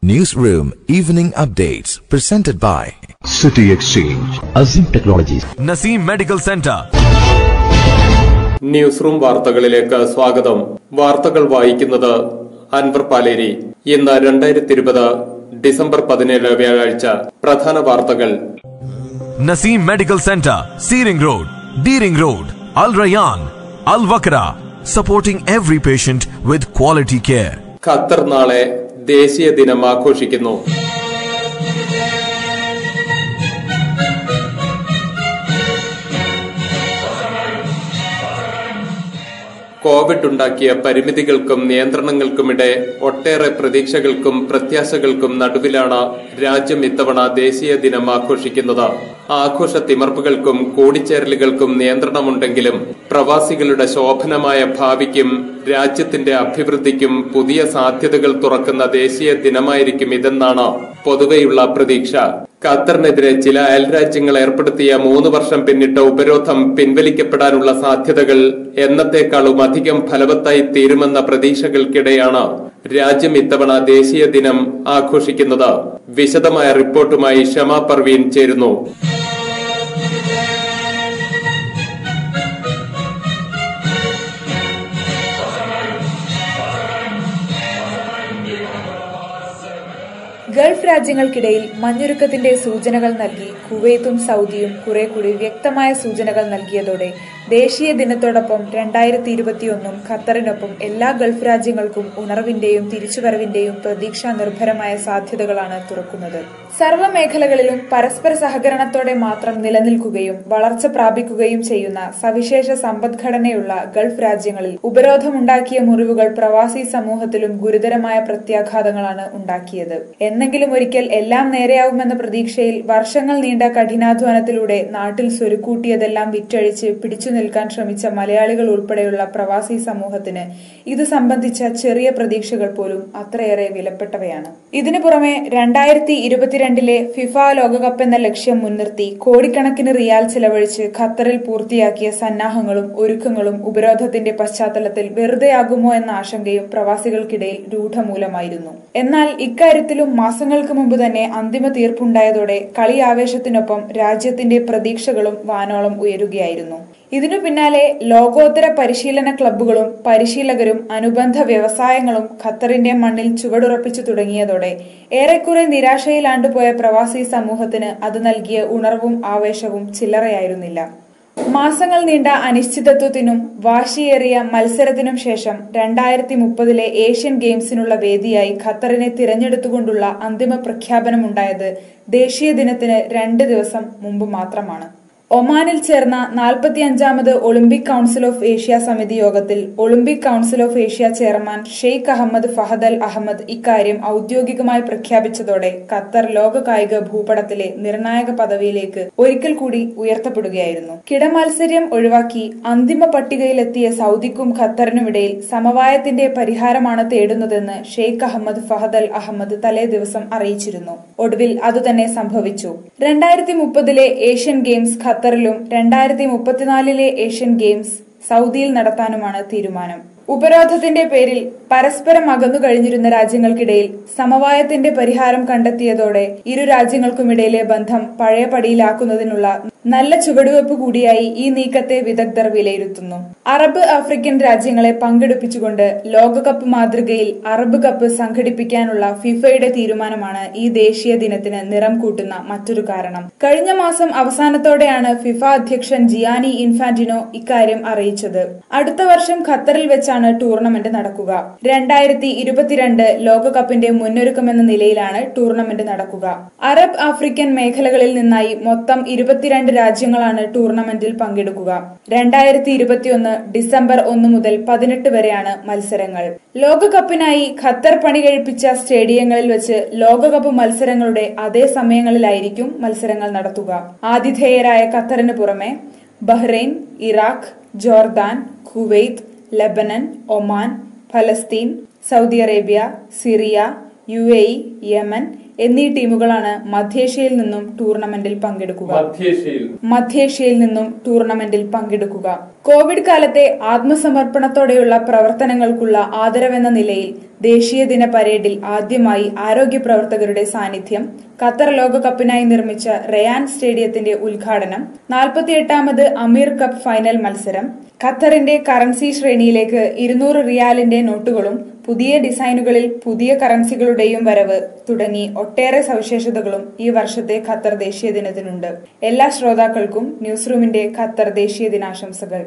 Newsroom Evening Updates presented by City Exchange. Azim Technologies. Naseem Medical Center. Newsroom വാർത്തകളിലേക്ക് സ്വാഗതം വാർത്തകൾ വായിക്കുന്നത് അൻവർ പാലേരി ഇന്ന് രണ്ടായിരത്തി ഇരുപത് ഡിസംബർ പതിനേഴ് വ്യാഴാഴ്ച പ്രധാന വാർത്തകൾ Naseem Medical Center, Seering Road, Deering Road, Al Rayyan, Al Wakra, supporting every patient with quality care. Qatar നാളെ ദേശീയ ദിനം ആഘോഷിക്കുന്നു കോവിഡ് ഉണ്ടാക്കിയ പരിമിതികൾക്കും നിയന്ത്രണങ്ങൾക്കുമിടെ ഒട്ടേറെ പ്രതീക്ഷകൾക്കും പ്രത്യാശകൾക്കും നടുവിലാണ് രാജ്യം ഇത്തവണ ദേശീയ ദിനം ആഘോഷിക്കുന്നത് ആഘോഷ തിമർപ്പുകൾക്കും കൂടിച്ചേരലുകൾക്കും നിയന്ത്രണമുണ്ടെങ്കിലും പ്രവാസികളുടെ ശോഭനമായ ഭാവിക്കും രാജ്യത്തിന്റെ അഭിവൃദ്ധിക്കും പുതിയ സാധ്യതകൾ തുറക്കുന്ന ദേശീയ ദിനമായിരിക്കും ഇതെന്നാണ് പൊതുവെയുള്ള പ്രതീക്ഷ ഖത്തറിനെതിരെ ചില അയൽരാജ്യങ്ങൾ ഏർപ്പെടുത്തിയ മൂന്ന് വർഷം പിന്നിട്ട ഉപരോധം പിൻവലിക്കപ്പെടാനുള്ള സാധ്യതകൾ എന്നത്തെക്കാളും അധികം ഫലവത്തായി തീരുമെന്ന പ്രതീക്ഷകൾക്കിടെയാണ് രാജ്യം ഇത്തവണ ദേശീയ ദിനം ആഘോഷിക്കുന്നത് വിശദമായ റിപ്പോർട്ടുമായി ഷമ പർവീൻ ചേരുന്നു ഗൾഫ് രാജ്യങ്ങൾക്കിടയിൽ മഞ്ഞുരുക്കത്തിന്റെ സൂചനകൾ നൽകി കുവൈത്തും സൗദിയും കുറെ കൂടി വ്യക്തമായ സൂചനകൾ നൽകിയതോടെ ദേശീയ ദിനത്തോടൊപ്പം രണ്ടായിരത്തി ഇരുപത്തിയൊന്നും ഖത്തറിനൊപ്പം എല്ലാ ഗൾഫ് രാജ്യങ്ങൾക്കും ഉണർവിന്റെയും തിരിച്ചുവരവിന്റെയും പ്രതീക്ഷാ നിർഭരമായ സാധ്യതകളാണ് തുറക്കുന്നത് സർവ്വ മേഖലകളിലും പരസ്പര സഹകരണത്തോടെ മാത്രം നിലനിൽക്കുകയും വളർച്ച പ്രാപിക്കുകയും ചെയ്യുന്ന സവിശേഷ സമ്പദ്ഘടനയുള്ള ഗൾഫ് രാജ്യങ്ങളിൽ ഉപരോധമുണ്ടാക്കിയ മുറിവുകൾ പ്രവാസി സമൂഹത്തിലും ഗുരുതരമായ പ്രത്യാഘാതങ്ങളാണ് ഉണ്ടാക്കിയത് എന്നെങ്കിലും ഒരിക്കൽ എല്ലാം നേരെയാവുമെന്ന പ്രതീക്ഷയിൽ വർഷങ്ങൾ നീണ്ട കഠിനാധ്വാനത്തിലൂടെ നാട്ടിൽ സ്വരുക്കൂട്ടിയതെല്ലാം വിറ്റഴിച്ച് പിടിച്ചു നിൽക്കാൻ ശ്രമിച്ച മലയാളികൾ ഉൾപ്പെടെയുള്ള പ്രവാസി സമൂഹത്തിന് ഇത് സംബന്ധിച്ച ചെറിയ പ്രതീക്ഷകൾ പോലും അത്രയേറെ വിലപ്പെട്ടവയാണ് ഇതിനു പുറമെ രണ്ടായിരത്തി ഇരുപത്തിരണ്ടിലെ ഫിഫ ലോകകപ്പ് എന്ന ലക്ഷ്യം മുൻനിർത്തി കോടിക്കണക്കിന് റിയാൽ ചെലവഴിച്ച് ഖത്തറിൽ പൂർത്തിയാക്കിയ സന്നാഹങ്ങളും ഒരുക്കങ്ങളും ഉപരോധത്തിന്റെ പശ്ചാത്തലത്തിൽ വെറുതെയാകുമോ എന്ന ആശങ്കയും പ്രവാസികൾക്കിടയിൽ രൂഢമൂലമായിരുന്നു എന്നാൽ ഇക്കാര്യത്തിലും മാസങ്ങൾക്ക് മുമ്പ് തന്നെ അന്തിമ തീർപ്പുണ്ടായതോടെ കളി ആവേശത്തിനൊപ്പം രാജ്യത്തിന്റെ പ്രതീക്ഷകളും വാനോളം ഉയരുകയായിരുന്നു ഇതിനു പിന്നാലെ ലോകോത്തര പരിശീലന ക്ലബ്ബുകളും പരിശീലകരും അനുബന്ധ വ്യവസായങ്ങളും ഖത്തറിന്റെ മണ്ണിൽ ചുവടുറപ്പിച്ചു തുടങ്ങിയതോടെ ഏറെക്കുറെ നിരാശയിലാണ്ടുപോയ പ്രവാസി സമൂഹത്തിന് അത് നൽകിയ ഉണർവും ആവേശവും ചില്ലറയായിരുന്നില്ല മാസങ്ങൾ നീണ്ട അനിശ്ചിതത്വത്തിനും വാശിയേറിയ മത്സരത്തിനും ശേഷം രണ്ടായിരത്തി മുപ്പതിലെ ഏഷ്യൻ ഗെയിംസിനുള്ള വേദിയായി ഖത്തറിനെ തിരഞ്ഞെടുത്തുകൊണ്ടുള്ള അന്തിമ പ്രഖ്യാപനമുണ്ടായത് ദേശീയ ദിനത്തിന് രണ്ട് ദിവസം മുമ്പ് മാത്രമാണ് ഒമാനിൽ ചേർന്ന നാൽപ്പത്തിയഞ്ചാമത് ഒളിമ്പിക് കൌൺസിൽ ഓഫ് ഏഷ്യ സമിതി യോഗത്തിൽ Olympic council of Asia chairman Sheikh Ahmad Fahad Al Ahmad ഇക്കാര്യം ഔദ്യോഗികമായി പ്രഖ്യാപിച്ചതോടെ ഖത്തർ ലോക കായിക ഭൂപടത്തിലെ നിർണായക പദവിയിലേക്ക് ഒരിക്കൽ കൂടി ഉയർത്തപ്പെടുകയായിരുന്നു കിടമത്സര്യം ഒഴിവാക്കി അന്തിമ പട്ടികയിലെത്തിയ സൗദിക്കും ഖത്തറിനുമിടയിൽ സമവായത്തിന്റെ പരിഹാരമാണ് തേടുന്നതെന്ന് Sheikh Ahmad Fahad Al Ahmed തലേ ദിവസം അറിയിച്ചിരുന്നു ഒടുവിൽ അതുതന്നെ സംഭവിച്ചു രണ്ടായിരത്തി മുപ്പതിലെ ഏഷ്യൻ ഗെയിംസ് ഖത്തറിലും രണ്ടായിരത്തി മുപ്പത്തിനാലിലെ ഏഷ്യൻ ഗെയിംസ് സൗദിയിൽ നടത്താനുമാണ് തീരുമാനം ഉപരോധത്തിന്റെ പേരിൽ പരസ്പരം അകന്നു കഴിഞ്ഞിരുന്ന രാജ്യങ്ങൾക്കിടയിൽ സമവായത്തിന്റെ പരിഹാരം കണ്ടെത്തിയതോടെ ഇരു രാജ്യങ്ങൾക്കുമിടയിലെ ബന്ധം പഴയ പടിയിലാക്കുന്നതിനുള്ള നല്ല ചുവടുവെപ്പ് കൂടിയായി ഈ നീക്കത്തെ വിദഗ്ധർ വിലയിരുത്തുന്നു അറബ് ആഫ്രിക്കൻ രാജ്യങ്ങളെ പങ്കെടുപ്പിച്ചുകൊണ്ട് ലോകകപ്പ് മാതൃകയിൽ അറബ് കപ്പ് സംഘടിപ്പിക്കാനുള്ള ഫിഫയുടെ തീരുമാനമാണ് ഈ ദേശീയ ദിനത്തിന് നിറം കൂട്ടുന്ന മറ്റൊരു കാരണം കഴിഞ്ഞ മാസം അവസാനത്തോടെയാണ് ഫിഫ അധ്യക്ഷൻ ജിയാനി ഇൻഫാന്റിനോ ഇക്കാര്യം അറിയിച്ചത് അടുത്ത വർഷം ഖത്തറിൽ വെച്ചാണ് ടൂർണമെന്റ് നടക്കുക രണ്ടായിരത്തി ഇരുപത്തിരണ്ട് ലോകകപ്പിന്റെ മുന്നൊരുക്കമെന്ന നിലയിലാണ് ടൂർണമെന്റ് നടക്കുക അറബ് ആഫ്രിക്കൻ മേഖലകളിൽ നിന്നായി മൊത്തം ഇരുപത്തിരണ്ട് രാജ്യങ്ങളാണ് ടൂർണമെന്റിൽ പങ്കെടുക്കുക രണ്ടായിരത്തി ഇരുപത്തിയൊന്ന് ഡിസംബർ ഒന്ന് മുതൽ പതിനെട്ട് വരെയാണ് മത്സരങ്ങൾ ലോകകപ്പിനായി ഖത്തർ പണി കഴിപ്പിച്ച സ്റ്റേഡിയങ്ങളിൽ വെച്ച് ലോകകപ്പ് മത്സരങ്ങളുടെ അതേ സമയങ്ങളിലായിരിക്കും മത്സരങ്ങൾ നടത്തുക ആതിഥേയരായ ഖത്തറിന് പുറമെ Bahrain Iraq Jordan Kuwait Lebanon Oman ഫലസ്തീൻ Saudi Arabia Syria U A E Yemen എന്നീ ടീമുകളാണ് മധ്യേഷ്യയിൽ നിന്നും ടൂർണമെന്റിൽ പങ്കെടുക്കുക മധ്യേഷ്യയിൽ മധ്യേഷ്യയിൽ നിന്നും ടൂർണമെന്റിൽ പങ്കെടുക്കുക കോവിഡ് കാലത്തെ ആത്മസമർപ്പണത്തോടെയുള്ള പ്രവർത്തനങ്ങൾക്കുള്ള ആദരവെന്ന നിലയിൽ ദേശീയ ദിന പരേഡിൽ ആദ്യമായി ആരോഗ്യ പ്രവർത്തകരുടെ സാന്നിധ്യം ഖത്തർ ലോകകപ്പിനായി നിർമ്മിച്ച റയാൻ സ്റ്റേഡിയത്തിന്റെ ഉദ്ഘാടനം നാൽപ്പത്തിയെട്ടാമത് അമീർ കപ്പ് ഫൈനൽ മത്സരം ഖത്തറിന്റെ കറൻസി ശ്രേണിയിലേക്ക് ഇരുന്നൂറ് റിയാലിന്റെ നോട്ടുകളും പുതിയ ഡിസൈനുകളിൽ പുതിയ കറൻസികളുടെയും വരവ് തുടങ്ങി ഒട്ടേറെ സവിശേഷതകളും ഈ വർഷത്തെ ഖത്തർ ദേശീയ ദിനത്തിനുണ്ട് എല്ലാ ശ്രോതാക്കൾക്കും ന്യൂസ് റൂമിന്റെ ഖത്തർ ദേശീയ ദിനാശംസകൾ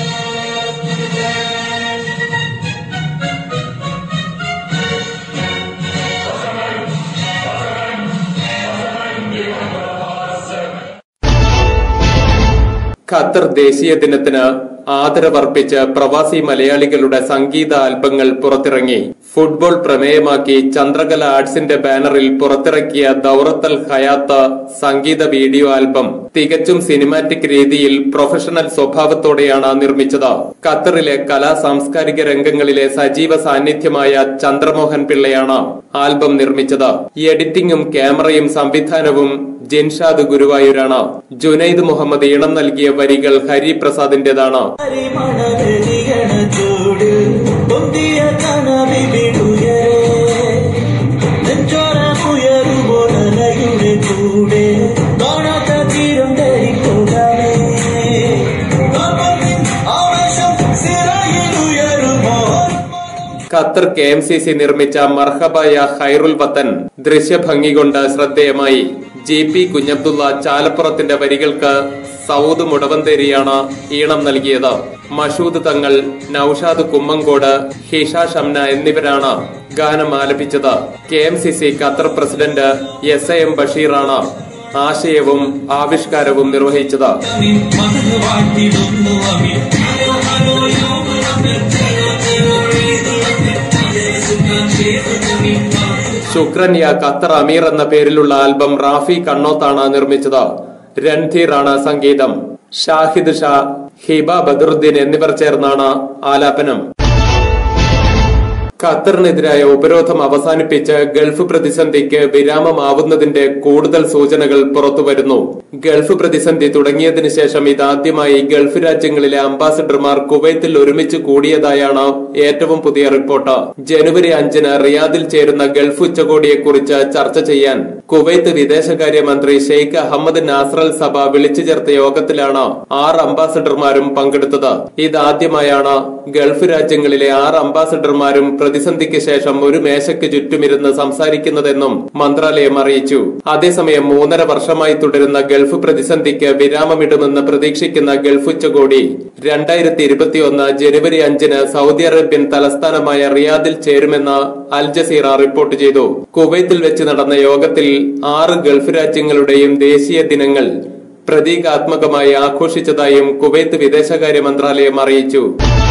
ഖത്തർ ദേശീയ ദിനത്തിന് ആദരവർപ്പിച്ച് പ്രവാസി മലയാളികളുടെ സംഗീത ആൽബങ്ങൾ പുറത്തിറങ്ങി ഫുട്ബോൾ പ്രമേയമാക്കി ചന്ദ്രകല ആർട്സിന്റെ ബാനറിൽ പുറത്തിറക്കിയ ദൗറത്തൽ ഹയാത്ത സംഗീത വീഡിയോ ആൽബം തികച്ചും സിനിമാറ്റിക് രീതിയിൽ പ്രൊഫഷണൽ സ്വഭാവത്തോടെയാണ് നിർമ്മിച്ചത് ഖത്തറിലെ കലാ സാംസ്കാരിക രംഗങ്ങളിലെ സജീവ സാന്നിധ്യമായ ചന്ദ്രമോഹൻ പിള്ളയാണ് ആൽബം നിർമ്മിച്ചത് എഡിറ്റിംഗും ക്യാമറയും സംവിധാനവും ജിൻഷാദ് ഗുരുവായൂരാണ് ജുനൈദ് മുഹമ്മദ് ഈണം നൽകിയ വരികൾ ഹരിപ്രസാദിന്റേതാണ് ചൂട് പൊന്തിയ കനവിടുയരേ നെഞ്ചോരമുയരുപോലയുടെ കൂടെ കാണാത്ത തീരം ധരിപ്പോകമേ ആവേശം സിറയിൽ ഉയരുമോ Qatar K M C C നിർമ്മിച്ച മർഹബായ ഹൈറുൽ വത്തൻ ദൃശ്യഭംഗി കൊണ്ട് ശ്രദ്ധേയമായി ജി പി കുഞ്ഞബ്ദുള്ള ചാലപ്പുറത്തിന്റെ വരികൾക്ക് സൗദ് മുടവന്തേരിയാണ് ഈണം നൽകിയത് മഷൂദ് തങ്ങൾ നൌഷാദ് കുമ്മങ്കോട് ഹിഷ ഷംന എന്നിവരാണ് ഗാനം ആലപിച്ചത് K M C C Qatar president S A M ബഷീറാണ് ആശയവും ആവിഷ്കാരവും നിർവഹിച്ചത് ശുക്രൻ യാ ഖത്തർ അമീർ എന്ന പേരിലുള്ള ആൽബം റാഫി കണ്ണോത്താണ് നിർമ്മിച്ചത് രൺധീർ ആണ് സംഗീതം ഷാഹിദ് ഷാ ഹിബ ബദറുദ്ദീൻ എന്നിവർ ചേർന്നാണ് ആലാപനം ഖത്തറിനെതിരായ ഉപരോധം അവസാനിപ്പിച്ച് ഗൾഫ് പ്രതിസന്ധിക്ക് വിരാമമാവുന്നതിന്റെ കൂടുതൽ സൂചനകൾ പുറത്തുവരുന്നു ഗൾഫ് പ്രതിസന്ധി തുടങ്ങിയതിനു ശേഷം ഇതാദ്യമായി ഗൾഫ് രാജ്യങ്ങളിലെ അംബാസഡർമാർ കുവൈത്തിൽ ഒരുമിച്ച് കൂടിയതായാണ് ഏറ്റവും പുതിയ റിപ്പോർട്ട് ജനുവരി അഞ്ചിന് റിയാദിൽ ചേരുന്ന ഗൾഫ് ഉച്ചകോടിയെക്കുറിച്ച് ചർച്ച ചെയ്യാൻ കുവൈത്ത് വിദേശകാര്യമന്ത്രി ഷെയ്ഖ് അഹമ്മദ് നാസറൽ സഭ വിളിച്ചു ചേർത്ത യോഗത്തിലാണ് ആറ് അംബാസഡർമാരും പങ്കെടുത്തത് ഇതാദ്യമായാണ് ഗൾഫ് രാജ്യങ്ങളിലെ ആറ് അംബാസഡർമാരും പ്രതിസന്ധിക്ക് ശേഷം ഒരു മേശയ്ക്ക് ചുറ്റുമിരുന്ന് സംസാരിക്കുന്നതെന്നും മന്ത്രാലയം അറിയിച്ചു അതേസമയം മൂന്നര വർഷമായി തുടരുന്ന ഗൾഫ് പ്രതിസന്ധിക്ക് വിരാമമിടുമെന്ന് പ്രതീക്ഷിക്കുന്ന ഗൾഫ് ഉച്ചകോടി രണ്ടായിരത്തി ഇരുപത്തിയൊന്ന് ജനുവരി അഞ്ചിന് സൗദി അറേബ്യൻ തലസ്ഥാനമായ റിയാദിൽ ചേരുമെന്ന് അൽ ജസീറ റിപ്പോർട്ട് ചെയ്തു കുവൈത്തിൽ വെച്ച് നടന്ന യോഗത്തിൽ ആറ് ഗൾഫ് രാജ്യങ്ങളുടെയും ദേശീയ ദിനങ്ങൾ പ്രതീകാത്മകമായി ആഘോഷിച്ചതായും കുവൈത്ത് വിദേശകാര്യ മന്ത്രാലയം അറിയിച്ചു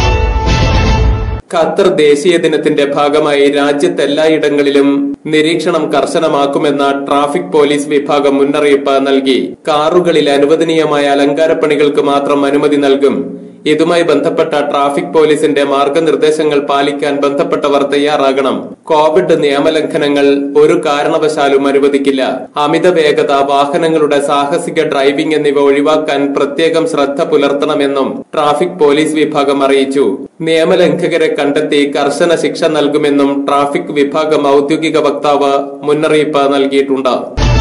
ഖത്തർ ദേശീയ ദിനത്തിന്റെ ഭാഗമായി രാജ്യത്തെല്ലായിടങ്ങളിലും നിരീക്ഷണം കർശനമാക്കുമെന്ന ട്രാഫിക് പോലീസ് വിഭാഗം മുന്നറിയിപ്പ് നൽകി കാറുകളിൽ അനുവദനീയമായ അലങ്കാരപ്പണികൾക്ക് മാത്രം അനുമതി നൽകും ഇതുമായി ബന്ധപ്പെട്ട ട്രാഫിക് പോലീസിന്റെ മാർഗനിർദ്ദേശങ്ങൾ പാലിക്കാൻ ബന്ധപ്പെട്ടവർ തയ്യാറാകണം കോവിഡ് നിയമലംഘനങ്ങൾ ഒരു കാരണവശാലും അനുവദിക്കില്ല അമിത വേഗത വാഹനങ്ങളുടെ സാഹസിക ഡ്രൈവിംഗ് എന്നിവ ഒഴിവാക്കാൻ പ്രത്യേകം ശ്രദ്ധ പുലർത്തണമെന്നും ട്രാഫിക് പോലീസ് വിഭാഗം അറിയിച്ചു നിയമലംഘകരെ കണ്ടെത്തി കർശന ശിക്ഷ നൽകുമെന്നും ട്രാഫിക് വിഭാഗം ഔദ്യോഗിക വക്താവ് മുന്നറിയിപ്പ് നൽകിയിട്ടുണ്ട്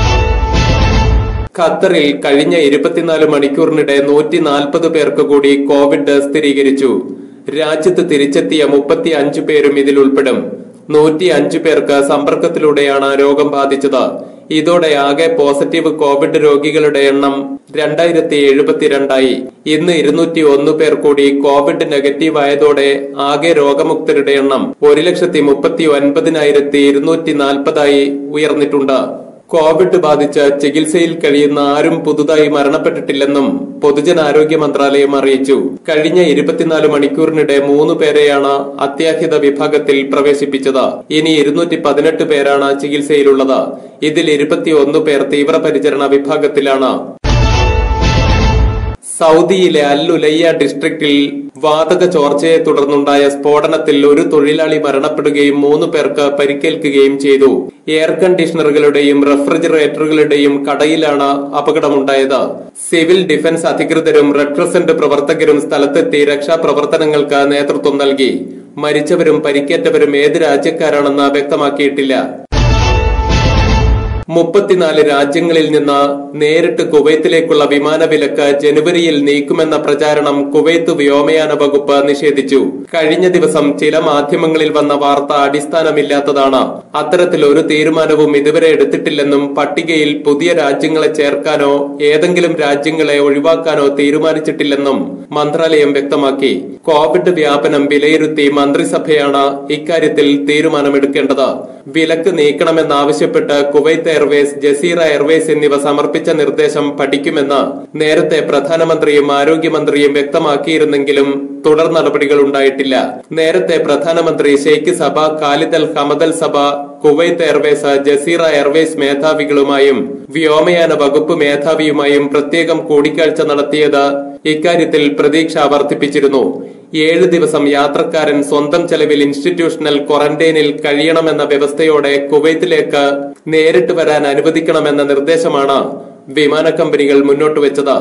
ഖത്തറിൽ കഴിഞ്ഞ ഇരുപത്തിനാല് മണിക്കൂറിനിടെ നൂറ്റി നാൽപ്പത് പേർക്ക് കൂടി കോവിഡ് സ്ഥിരീകരിച്ചു രാജ്യത്ത് തിരിച്ചെത്തിയ മുപ്പത്തി അഞ്ചു പേരും ഇതിൽ ഉൾപ്പെടും നൂറ്റി അഞ്ചു പേർക്ക് സമ്പർക്കത്തിലൂടെയാണ് രോഗം ബാധിച്ചത് ഇതോടെ ആകെ പോസിറ്റീവ് കോവിഡ് രോഗികളുടെ എണ്ണം രണ്ടായിരത്തി എഴുപത്തിരണ്ടായി ഇന്ന് ഇരുന്നൂറ്റി ഒന്ന് പേർ കൂടി കോവിഡ് നെഗറ്റീവ് ആയതോടെ ആകെ രോഗമുക്തരുടെ എണ്ണം ഒരു ലക്ഷത്തി മുപ്പത്തി ഒൻപതിനായിരത്തി ഇരുന്നൂറ്റി നാൽപ്പതായി ഉയർന്നിട്ടുണ്ട് കോവിഡ് ബാധിച്ച് ചികിത്സയിൽ കഴിയുന്ന ആരും പുതുതായി മരണപ്പെട്ടിട്ടില്ലെന്നും പൊതുജനാരോഗ്യ മന്ത്രാലയം അറിയിച്ചു കഴിഞ്ഞ ഇരുപത്തിനാല് മണിക്കൂറിനിടെ മൂന്ന് പേരെയാണ് അത്യാഹിത വിഭാഗത്തിൽ പ്രവേശിപ്പിച്ചത് ഇനി ഇരുന്നൂറ്റി പതിനെട്ട് പേരാണ് ചികിത്സയിലുള്ളത് ഇതിൽ ഇരുപത്തിയൊന്ന് പേർ തീവ്രപരിചരണ വിഭാഗത്തിലാണ് സൗദിയിലെ അൽ ഉലയ്യ ഡിസ്ട്രിക്റ്റിൽ വാതക ചോർച്ചയെ തുടർന്നുണ്ടായ സ്ഫോടനത്തിൽ ഒരു തൊഴിലാളി മരണപ്പെടുകയും മൂന്ന് പേർക്ക് പരിക്കേൽക്കുകയും ചെയ്തു എയർ കണ്ടീഷണറുകളുടെയും റെഫ്രിജറേറ്ററുകളുടെയും കടയിലാണ് അപകടമുണ്ടായത് സിവിൽ ഡിഫൻസ് അധികൃതരും റെഡ് ക്രസന്റ് പ്രവർത്തകരും സ്ഥലത്തെത്തി രക്ഷാപ്രവർത്തനങ്ങൾക്ക് നേതൃത്വം നൽകി മരിച്ചവരും പരിക്കേറ്റവരും ഏത് രാജ്യക്കാരാണെന്ന് വ്യക്തമാക്കിയിട്ടില്ല മുപ്പത്തിനാല് രാജ്യങ്ങളിൽ നിന്ന് നേരിട്ട് കുവൈത്തിലേക്കുള്ള വിമാന വിലക്ക് ജനുവരിയിൽ നീക്കുമെന്ന പ്രചാരണം കുവൈത്ത് വ്യോമയാന വകുപ്പ് നിഷേധിച്ചു കഴിഞ്ഞ ദിവസം ചില മാധ്യമങ്ങളിൽ വന്ന വാർത്ത അടിസ്ഥാനമില്ലാത്തതാണ് അത്തരത്തിൽ ഒരു തീരുമാനവും ഇതുവരെ എടുത്തിട്ടില്ലെന്നും പട്ടികയിൽ പുതിയ രാജ്യങ്ങളെ ചേർക്കാനോ ഏതെങ്കിലും രാജ്യങ്ങളെ ഒഴിവാക്കാനോ തീരുമാനിച്ചിട്ടില്ലെന്നും മന്ത്രാലയം വ്യക്തമാക്കി കോവിഡ് വ്യാപനം വിലയിരുത്തി മന്ത്രിസഭയാണ് ഇക്കാര്യത്തിൽ തീരുമാനമെടുക്കേണ്ടത് വിലക്ക് നീക്കണമെന്നാവശ്യപ്പെട്ട് കുവൈത്ത് എയർവേസ് ജസീറ എയർവേസ് എന്നിവ സമർപ്പിച്ച നിർദ്ദേശം പഠിക്കുമെന്ന് നേരത്തെ പ്രധാനമന്ത്രിയും ആരോഗ്യമന്ത്രിയും വ്യക്തമാക്കിയിരുന്നെങ്കിലും തുടർ നടപടികൾ ഉണ്ടായിട്ടില്ല നേരത്തെ പ്രധാനമന്ത്രി ഷെയ്ഖ് സഭ ഖാലിദ് അൽ ഹമദൽ സഭ കുവൈത്ത് എയർവേസ് ജസീറ എയർവേസ് മേധാവികളുമായും വ്യോമയാന വകുപ്പ് മേധാവിയുമായും പ്രത്യേകം കൂടിക്കാഴ്ച നടത്തിയത് ഇക്കാര്യത്തിൽ പ്രതീക്ഷ വർദ്ധിപ്പിച്ചിരുന്നു ഏഴ് ദിവസം യാത്രക്കാരൻ സ്വന്തം ചെലവിൽ ഇൻസ്റ്റിറ്റ്യൂഷണൽ ക്വാറന്റൈനിൽ കഴിയണമെന്ന വ്യവസ്ഥയോടെ കുവൈത്തിലേക്ക് നേരിട്ട് വരാൻ അനുവദിക്കണമെന്ന നിർദ്ദേശമാണ് വിമാന കമ്പനികൾ മുന്നോട്ട് വെച്ചത്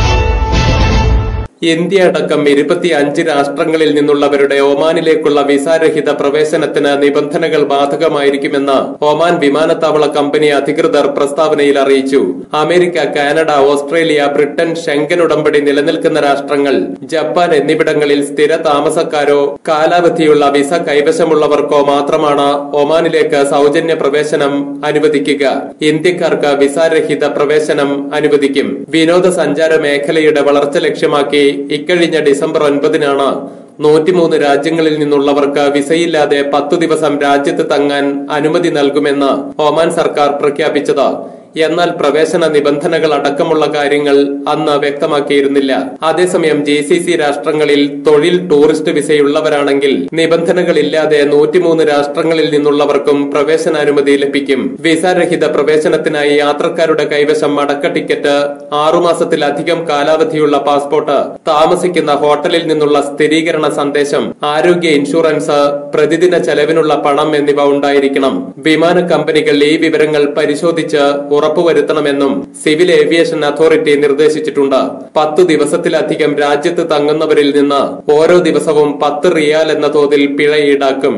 ഇന്ത്യ അടക്കം ഇരുപത്തി അഞ്ച് രാഷ്ട്രങ്ങളിൽ നിന്നുള്ളവരുടെ ഒമാനിലേക്കുള്ള വിസാരഹിത പ്രവേശനത്തിന് നിബന്ധനകൾ ബാധകമായിരിക്കുമെന്ന് ഒമാൻ വിമാനത്താവള കമ്പനി അധികൃതർ പ്രസ്താവനയിൽ അറിയിച്ചു America Canada Australia Britain Schengen ഉടമ്പടി നിലനിൽക്കുന്ന രാഷ്ട്രങ്ങൾ ജപ്പാൻ എന്നിവിടങ്ങളിൽ സ്ഥിര താമസക്കാരോ കാലാവധിയുള്ള വിസ കൈവശമുള്ളവർക്കോ മാത്രമാണ് ഒമാനിലേക്ക് സൗജന്യ പ്രവേശനം അനുവദിക്കുക ഇന്ത്യക്കാർക്ക് വിസാരഹിത പ്രവേശനം അനുവദിക്കും വിനോദസഞ്ചാര മേഖലയുടെ വളർച്ച ലക്ഷ്യമാക്കി ഇക്കഴിഞ്ഞ ഡിസംബർ ഒൻപതിനാണ് നൂറ്റിമൂന്ന് രാജ്യങ്ങളിൽ നിന്നുള്ളവർക്ക് വിസയില്ലാതെ പത്തു ദിവസം രാജ്യത്ത് തങ്ങാൻ അനുമതി നൽകുമെന്ന് ഒമാൻ സർക്കാർ പ്രഖ്യാപിച്ചത് എന്നാൽ പ്രവേശന നിബന്ധനകൾ അടക്കമുള്ള കാര്യങ്ങൾ അന്ന് വ്യക്തമാക്കിയിരുന്നില്ല അതേസമയം ജി സി സി രാഷ്ട്രങ്ങളിൽ തൊഴിൽ ടൂറിസ്റ്റ് വിസയുള്ളവരാണെങ്കിൽ നിബന്ധനകളില്ലാതെ നൂറ്റിമൂന്ന് രാഷ്ട്രങ്ങളിൽ നിന്നുള്ളവർക്കും പ്രവേശനാനുമതി ലഭിക്കും വിസാരഹിത പ്രവേശനത്തിനായി യാത്രക്കാരുടെ കൈവശം മടക്ക ടിക്കറ്റ് ആറുമാസത്തിലധികം കാലാവധിയുള്ള പാസ്പോർട്ട് താമസിക്കുന്ന ഹോട്ടലിൽ നിന്നുള്ള സ്ഥിരീകരണ സന്ദേശം ആരോഗ്യ ഇൻഷുറൻസ് പ്രതിദിന ചെലവിനുള്ള പണം എന്നിവ ഉണ്ടായിരിക്കണം വിമാന കമ്പനികൾ ഈ വിവരങ്ങൾ പരിശോധിച്ച് ഉറപ്പുവരുത്തണമെന്നും സിവിൽ ഏവിയേഷൻ അതോറിറ്റി നിർദ്ദേശിച്ചിട്ടുണ്ട് പത്തു ദിവസത്തിലധികം രാജ്യത്ത് തങ്ങുന്നവരിൽ നിന്ന് ഓരോ ദിവസവും പത്ത് റിയാൽ എന്ന തോതിൽ പിഴ ഈടാക്കും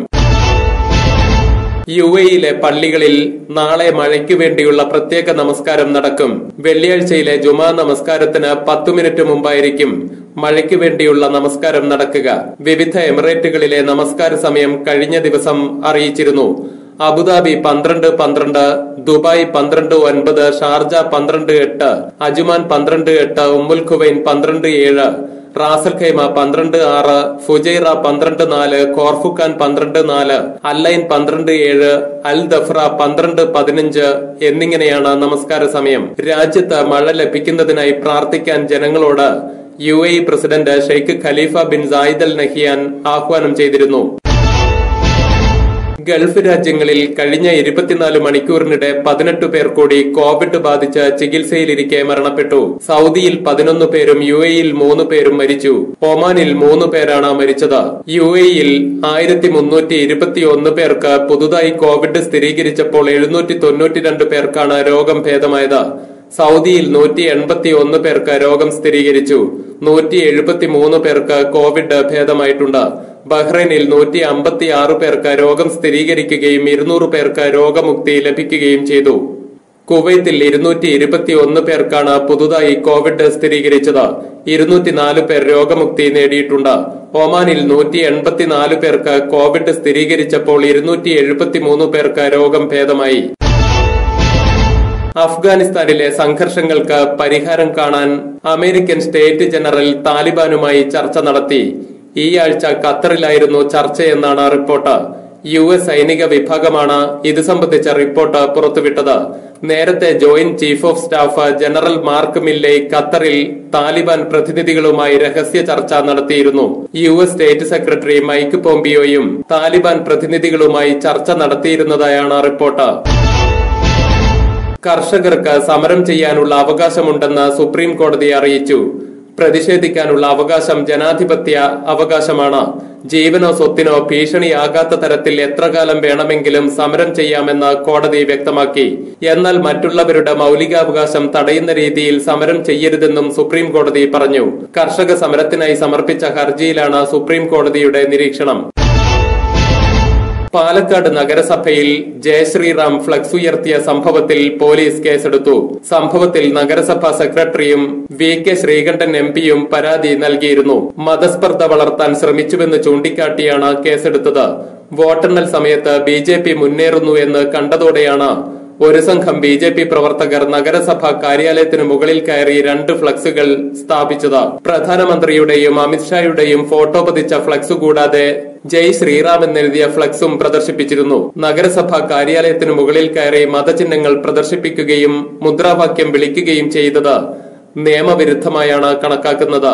യു എയിലെ പള്ളികളിൽ നാളെ മഴയ്ക്ക് വേണ്ടിയുള്ള പ്രത്യേക നമസ്കാരം നടക്കും വെള്ളിയാഴ്ചയിലെ ജുമാ നമസ്കാരത്തിന് പത്തു മിനിറ്റ് മുമ്പായിരിക്കും മഴയ്ക്ക് വേണ്ടിയുള്ള നമസ്കാരം നടക്കുക വിവിധ എമിറേറ്റുകളിലെ നമസ്കാര സമയം കഴിഞ്ഞ ദിവസം അറിയിച്ചിരുന്നു അബുദാബി പന്ത്രണ്ട് പന്ത്രണ്ട് ദുബായ് പന്ത്രണ്ട് ഒൻപത് ഷാർജ പന്ത്രണ്ട് എട്ട് അജുമാൻ പന്ത്രണ്ട് എട്ട് ഉമ്മുൽ ഖുവൈൻ പന്ത്രണ്ട് ഏഴ് റാസൽ ഖൈമ പന്ത്രണ്ട് ആറ് ഫുജൈറ പന്ത്രണ്ട് നാല് കോർഫുഖാൻ പന്ത്രണ്ട് നാല് അല്ലൈൻ പന്ത്രണ്ട് ഏഴ് അൽ ദഫ്ര പന്ത്രണ്ട് പതിനഞ്ച് എന്നിങ്ങനെയാണ് നമസ്കാര സമയം രാജ്യത്ത് മഴ ലഭിക്കുന്നതിനായി പ്രാർത്ഥിക്കാൻ ജനങ്ങളോട് U A president Sheikh Khalifa bin Zayed Al Nahyan ആഹ്വാനം ചെയ്തിരുന്നു ഗൾഫ് രാജ്യങ്ങളിൽ കഴിഞ്ഞ ഇരുപത്തിനാല് മണിക്കൂറിനിടെ പതിനെട്ട് പേർ കൂടി കോവിഡ് ബാധിച്ച് ചികിത്സയിലിരിക്കെ മരണപ്പെട്ടു സൗദിയിൽ പതിനൊന്ന് പേരും യു എയിൽ മൂന്ന് പേരും മരിച്ചു ഒമാനിൽ മൂന്ന് പേരാണ് മരിച്ചത് യു എയിൽ ആയിരത്തി മുന്നൂറ്റി ഇരുപത്തി ഒന്ന് പേർക്ക് പുതുതായി കോവിഡ് സ്ഥിരീകരിച്ചപ്പോൾ എഴുന്നൂറ്റി തൊണ്ണൂറ്റിരണ്ട് പേർക്കാണ് രോഗം ഭേദമായത് സൗദിയിൽ നൂറ്റി എൺപത്തി ഒന്ന് പേർക്ക് രോഗം സ്ഥിരീകരിച്ചു നൂറ്റി എഴുപത്തി മൂന്ന് പേർക്ക് കോവിഡ് ഭേദമായിട്ടുണ്ട് ബഹ്റൈനിൽ നൂറ്റി അമ്പത്തി ആറ് പേർക്ക് രോഗം സ്ഥിരീകരിക്കുകയും ഇരുന്നൂറ് പേർക്ക് രോഗമുക്തി ലഭിക്കുകയും ചെയ്തു കുവൈത്തിൽ ഇരുന്നൂറ്റി ഇരുപത്തി ഒന്ന് പേർക്കാണ് പുതുതായി കോവിഡ് സ്ഥിരീകരിച്ചത് ഇരുന്നൂറ്റിനാല് പേർ രോഗമുക്തി നേടിയിട്ടുണ്ട് ഒമാനിൽ നൂറ്റി എൺപത്തിനാല് പേർക്ക് കോവിഡ് സ്ഥിരീകരിച്ചപ്പോൾ ഇരുന്നൂറ്റി എഴുപത്തി മൂന്ന് പേർക്ക് രോഗം ഭേദമായി അഫ്ഗാനിസ്ഥാനിലെ സംഘർഷങ്ങൾക്ക് പരിഹാരം കാണാൻ അമേരിക്കൻ സ്റ്റേറ്റ് ജനറൽ താലിബാനുമായി ചർച്ച നടത്തി ഈ ആഴ്ച ഖത്തറിലായിരുന്നു ചർച്ചയെന്നാണ് റിപ്പോർട്ട് യു എസ് സൈനിക വിഭാഗമാണ് ഇത് സംബന്ധിച്ച റിപ്പോർട്ട് പുറത്തുവിട്ടത് നേരത്തെ joint chief of staff general Mark Milley ഖത്തറിൽ താലിബാൻ പ്രതിനിധികളുമായി രഹസ്യ ചർച്ച നടത്തിയിരുന്നു U S state secretary Mike പോംപിയോയും താലിബാൻ പ്രതിനിധികളുമായി ചർച്ച നടത്തിയിരുന്നതായാണ് റിപ്പോർട്ട് കർഷകർക്ക് സമരം ചെയ്യാനുള്ള അവകാശമുണ്ടെന്ന് സുപ്രീം കോടതി അറിയിച്ചു പ്രതിഷേധിക്കാനുള്ള അവകാശം ജനാധിപത്യ അവകാശമാണ് ജീവനോ സ്വത്തിനോ ഭീഷണിയാകാത്ത തരത്തിൽ എത്ര കാലം വേണമെങ്കിലും സമരം ചെയ്യാമെന്ന് കോടതി വ്യക്തമാക്കി എന്നാൽ മറ്റുള്ളവരുടെ മൗലികാവകാശം തടയുന്ന രീതിയിൽ സമരം ചെയ്യരുതെന്നും സുപ്രീം കോടതി പറഞ്ഞു കർഷക സമരത്തിനായി സമർപ്പിച്ച ഹർജിയിലാണ് സുപ്രീം കോടതിയുടെ നിരീക്ഷണം പാലക്കാട് നഗരസഭയിൽ ജയശ്രീറാം ഫ്ലക്സ് ഉയർത്തിയ സംഭവത്തിൽ പോലീസ് കേസെടുത്തു സംഭവത്തിൽ നഗരസഭാ സെക്രട്ടറിയും വി കെ ശ്രീകണ്ഠൻ എം പിയും പരാതി നൽകിയിരുന്നു മതസ്പർദ്ധ വളർത്താൻ ശ്രമിച്ചുവെന്ന് ചൂണ്ടിക്കാട്ടിയാണ് കേസെടുത്തത് വോട്ടെണ്ണൽ സമയത്ത് ബി ജെ പി മുന്നേറുന്നു എന്ന് കണ്ടതോടെയാണ് ഒരു സംഘം ബി ജെ പി പ്രവർത്തകർ നഗരസഭാ കാര്യാലയത്തിന് മുകളിൽ കയറി രണ്ട് ഫ്ലക്സുകൾ സ്ഥാപിച്ചത് പ്രധാനമന്ത്രിയുടെയും അമിത്ഷായുടെയും ഫോട്ടോ പതിച്ച ഫ്ലക്സ് കൂടാതെ ജയ് ശ്രീറാം എന്നെഴുതിയ ഫ്ലക്സും പ്രദർശിപ്പിച്ചിരുന്നു നഗരസഭാ കാര്യാലയത്തിന് മുകളിൽ കയറി മതചിഹ്നങ്ങൾ പ്രദർശിപ്പിക്കുകയും മുദ്രാവാക്യം വിളിക്കുകയും ചെയ്തത് നിയമവിരുദ്ധമായാണ് കണക്കാക്കുന്നത്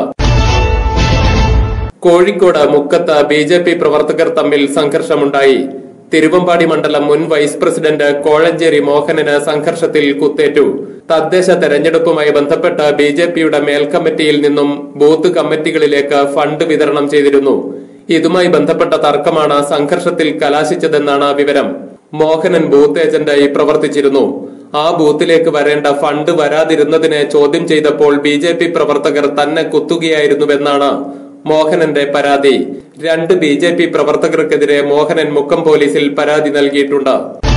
കോഴിക്കോട് മുക്കത്ത് ബി ജെ പി പ്രവർത്തകർ തമ്മിൽ സംഘർഷമുണ്ടായി തിരുവമ്പാടി മണ്ഡലം മുൻ വൈസ് പ്രസിഡന്റ് കോഴഞ്ചേരി മോഹനന് സംഘർഷത്തിൽ കുത്തേറ്റു തദ്ദേശ തെരഞ്ഞെടുപ്പുമായി ബന്ധപ്പെട്ട് ബി ജെ പിയുടെ മേൽക്കമ്മിറ്റിയിൽ നിന്നും ബൂത്ത് കമ്മിറ്റികളിലേക്ക് ഫണ്ട് വിതരണം ചെയ്തിരുന്നു ഇതുമായി ബന്ധപ്പെട്ട തർക്കമാണ് സംഘർഷത്തിൽ കലാശിച്ചതെന്നാണ് വിവരം മോഹനൻ ബൂത്ത് ഏജന്റായി പ്രവർത്തിച്ചിരുന്നു ആ ബൂത്തിലേക്ക് വരേണ്ട ഫണ്ട് വരാതിരുന്നതിനെ ചോദ്യം ചെയ്തപ്പോൾ ബി ജെ പി പ്രവർത്തകർ തന്നെ കുത്തുകയായിരുന്നുവെന്നാണ് മോഹനന്റെ പരാതി രണ്ട് ബി ജെ പി പ്രവർത്തകർക്കെതിരെ മോഹനൻ മുക്കം പോലീസിൽ പരാതി നൽകിയിട്ടുണ്ട്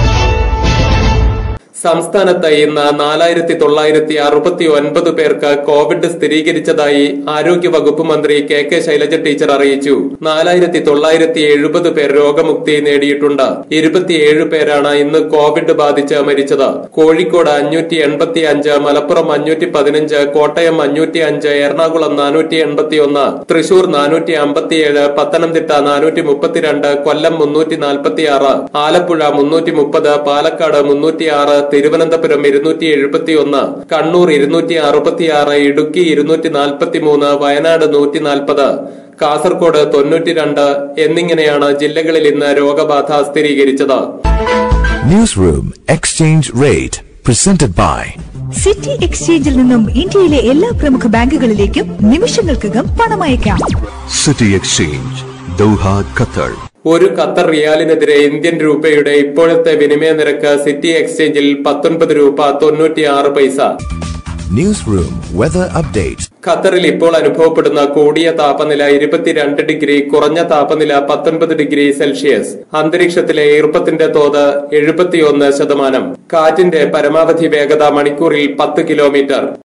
സംസ്ഥാനത്ത് ഇന്ന് നാലായിരത്തി തൊള്ളായിരത്തി അറുപത്തി ഒൻപത് പേർക്ക് കോവിഡ് സ്ഥിരീകരിച്ചതായി ആരോഗ്യ വകുപ്പ് മന്ത്രി കെ കെ ശൈലജ ടീച്ചർ അറിയിച്ചു നാലായിരത്തി തൊള്ളായിരത്തി എഴുപത് പേർ രോഗമുക്തി നേടിയിട്ടുണ്ട് ഇരുപത്തിയേഴ് പേരാണ് ഇന്ന് കോവിഡ് ബാധിച്ച് മരിച്ചത് കോഴിക്കോട് അഞ്ഞൂറ്റി എൺപത്തി അഞ്ച് മലപ്പുറം അഞ്ഞൂറ്റി പതിനഞ്ച് കോട്ടയം അഞ്ഞൂറ്റി അഞ്ച് എറണാകുളം നാനൂറ്റി എൺപത്തി ഒന്ന് തൃശൂർ നാനൂറ്റി അമ്പത്തിയേഴ് പത്തനംതിട്ട നാനൂറ്റി മുപ്പത്തിരണ്ട് കൊല്ലം മുന്നൂറ്റി നാൽപ്പത്തി ആറ് ആലപ്പുഴ മുന്നൂറ്റി മുപ്പത് പാലക്കാട് മുന്നൂറ്റി ആറ് തിരുവനന്തപുരം ഇരുന്നൂറ്റി എഴുപത്തി ഒന്ന് കണ്ണൂർ ഇരുന്നൂറ്റി അറുപത്തിയാറ് ഇടുക്കി ഇരുന്നൂറ്റി നാൽപ്പത്തി മൂന്ന് വയനാട് നൂറ്റി നാൽപ്പത് കാസർഗോഡ് തൊണ്ണൂറ്റി രണ്ട് എന്നിങ്ങനെയാണ് ജില്ലകളിൽ ഇന്ന് രോഗബാധ സ്ഥിരീകരിച്ചത് Newsroom Exchange Rate presented by city എക്സ്ചേഞ്ചിൽ നിന്നും ഇന്ത്യയിലെ എല്ലാ പ്രമുഖ ബാങ്കുകളിലേക്കും നിമിഷങ്ങൾക്കകം പണമയക്കാം City Exchange, Doha, Qatar. ഒരു ഖത്തർ റിയാലിനെതിരെ ഇന്ത്യൻ രൂപയുടെ ഇപ്പോഴത്തെ വിനിമയ നിരക്ക് സിറ്റി എക്സ്ചേഞ്ചിൽ പത്തൊൻപത് രൂപ തൊണ്ണൂറ്റിയാറ് പൈസ Newsroom Weather Update. ഖത്തറിൽ ഇപ്പോൾ അനുഭവപ്പെടുന്ന കൂടിയ താപനില ഇരുപത്തിരണ്ട് ഡിഗ്രി കുറഞ്ഞ താപനില പത്തൊൻപത് ഡിഗ്രി സെൽഷ്യസ് അന്തരീക്ഷത്തിലെ ഈർപ്പത്തിന്റെ തോത് എഴുപത്തിയൊന്ന് ശതമാനം കാറ്റിന്റെ പരമാവധി വേഗത മണിക്കൂറിൽ പത്ത് കിലോമീറ്റർ